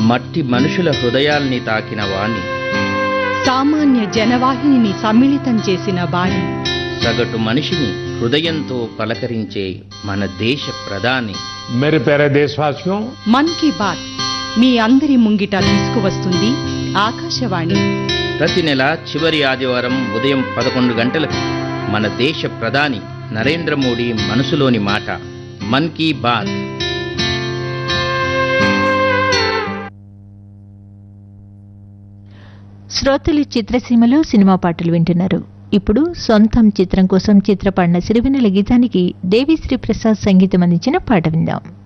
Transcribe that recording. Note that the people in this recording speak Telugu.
మట్టి మనుషుల హృదయాల్ని తాకిన వాణి సామాన్య జనవాహినిని సమ్మిళితం చేసిన వాణి సగటు మనిషిని హృదయంతో పలకరించే మన దేశ ప్రధాని मेरे प्यारे देशवासियों మన్ కీ బాత్ మీ అందరి ముంగిట తీసుకువస్తుంది ఆకాశవాణి ప్రతి నెల చివరి ఆదివారం ఉదయం పదకొండు గంటలకు మన దేశ ప్రధాని నరేంద్ర మోడీ మనసులోని మాట మన్ కీ బాత్ శ్రోతలు చిత్రసీమలో సినిమా పాటలు వింటున్నారు ఇప్పుడు సొంతం చిత్రం కోసం చిత్రపడిన సిరివెన్నెల గీతానికి దేవిశ్రీ ప్రసాద్ సంగీతం అందించిన పాట విందాం